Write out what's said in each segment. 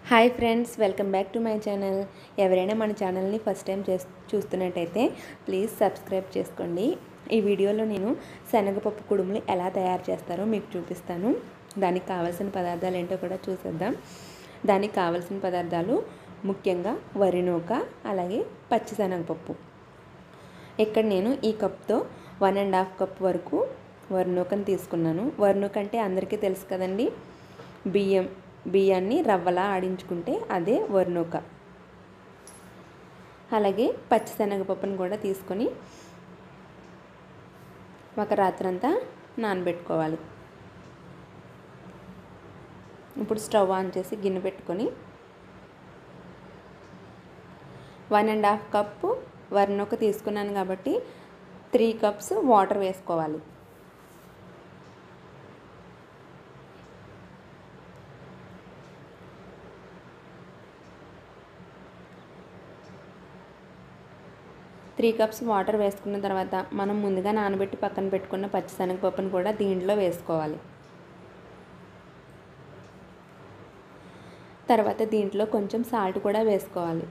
hi friends welcome back to my channel ఎవరైనా మన ఛానల్ని ఫస్ట్ టైం చేస్ చూస్తున్నట్టయితే ప్లీజ్ సబ్స్క్రైబ్ చేసుకోండి ఈ వీడియోలో నేను శనగపప్పు కుడుములు ఎలా తయారు చేస్తారో మీకు చూపిస్తాను దానికి కావాల్సిన పదార్థాలు ఏంటో కూడా చూసేద్దాం దానికి కావాల్సిన పదార్థాలు ముఖ్యంగా వరి నూక అలాగే పచ్చిశనగపప్పు ఇక్కడ నేను ఈ కప్తో వన్ అండ్ హాఫ్ కప్ వరకు వరినూకని తీసుకున్నాను వరినూక అంటే అందరికీ తెలుసు కదండి బియ్యం బియ్యాన్ని రవ్వలా ఆడించుకుంటే అదే వరినూక అలాగే పచ్చిశనగపప్పును కూడా తీసుకొని ఒక రాత్రంతా నానబెట్టుకోవాలి ఇప్పుడు స్టవ్ ఆన్ చేసి గిన్నె పెట్టుకొని వన్ అండ్ హాఫ్ కప్పు వరినొక తీసుకున్నాను కాబట్టి త్రీ కప్స్ వాటర్ వేసుకోవాలి త్రీ కప్స్ వాటర్ వేసుకున్న తర్వాత మనం ముందుగా నానబెట్టి పక్కన పెట్టుకున్న పచ్చిశనగపప్పును కూడా దీంట్లో వేసుకోవాలి తర్వాత దీంట్లో కొంచెం సాల్ట్ కూడా వేసుకోవాలి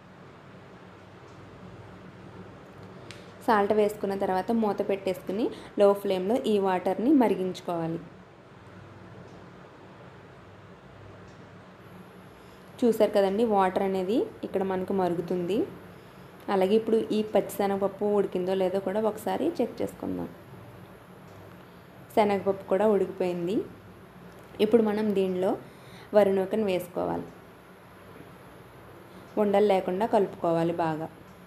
సాల్ట్ వేసుకున్న తర్వాత మూత పెట్టేసుకుని లో ఫ్లేమ్లో ఈ వాటర్ని మరిగించుకోవాలి చూసారు కదండి వాటర్ అనేది ఇక్కడ మనకు మరుగుతుంది అలాగే ఇప్పుడు ఈ పచ్చిశనగపప్పు ఉడికిందో లేదో కూడా ఒకసారి చెక్ చేసుకుందాం శనగపప్పు కూడా ఉడికిపోయింది ఇప్పుడు మనం దీనిలో వరి నూకను వేసుకోవాలి ఉండలు లేకుండా కలుపుకోవాలి బాగా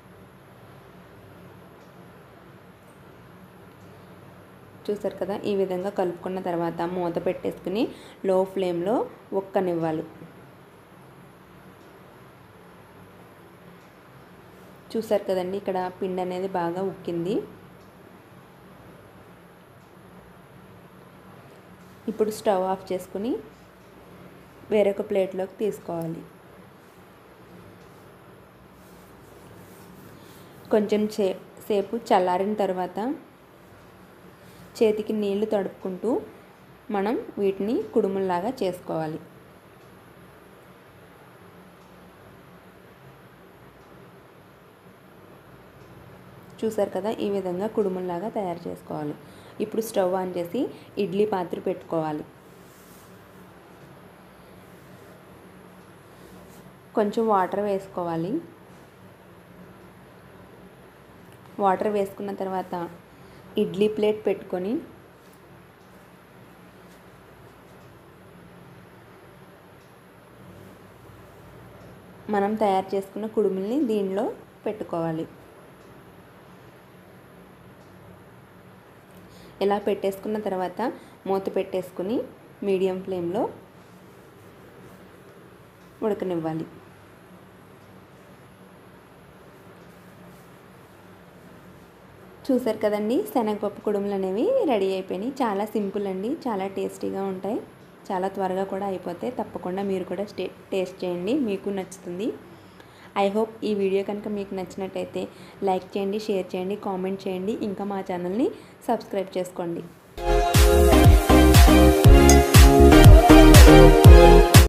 చూసారు కదా ఈ విధంగా కలుపుకున్న తర్వాత మూత పెట్టేసుకుని లో ఫ్లేమ్లో ఒక్కనివ్వాలి చూసారు కదండి ఇక్కడ పిండి అనేది బాగా ఉక్కింది ఇప్పుడు స్టవ్ ఆఫ్ చేసుకుని వేరొక ప్లేట్లోకి తీసుకోవాలి కొంచెం చే సేపు చల్లారిన తర్వాత చేతికి నీళ్లు తడుపుకుంటూ మనం వీటిని కుడుముల్లాగా చేసుకోవాలి చూసారు కదా ఈ విధంగా కుడుముల్లాగా తయారు చేసుకోవాలి ఇప్పుడు స్టవ్ ఆన్ చేసి ఇడ్లీ పాత్ర పెట్టుకోవాలి కొంచెం వాటర్ వేసుకోవాలి వాటర్ వేసుకున్న తర్వాత ఇడ్లీ ప్లేట్ పెట్టుకొని మనం తయారు చేసుకున్న కుడుముల్ని దీనిలో పెట్టుకోవాలి ఇలా పెట్టేసుకున్న తర్వాత మూత పెట్టేసుకుని మీడియం ఫ్లేమ్లో ఉడకనివ్వాలి చూసారు కదండి శనగపప్పు కుడుములు అనేవి రెడీ అయిపోయినాయి చాలా సింపుల్ అండి చాలా టేస్టీగా ఉంటాయి చాలా త్వరగా కూడా అయిపోతాయి తప్పకుండా మీరు కూడా స్టే టేస్ట్ చేయండి మీకు నచ్చుతుంది ఐ హోప్ ఈ వీడియో కనుక మీకు నచ్చినట్టయితే లైక్ చేయండి షేర్ చేయండి కామెంట్ చేయండి ఇంకా మా ఛానల్ని సబ్స్క్రైబ్ చేసుకోండి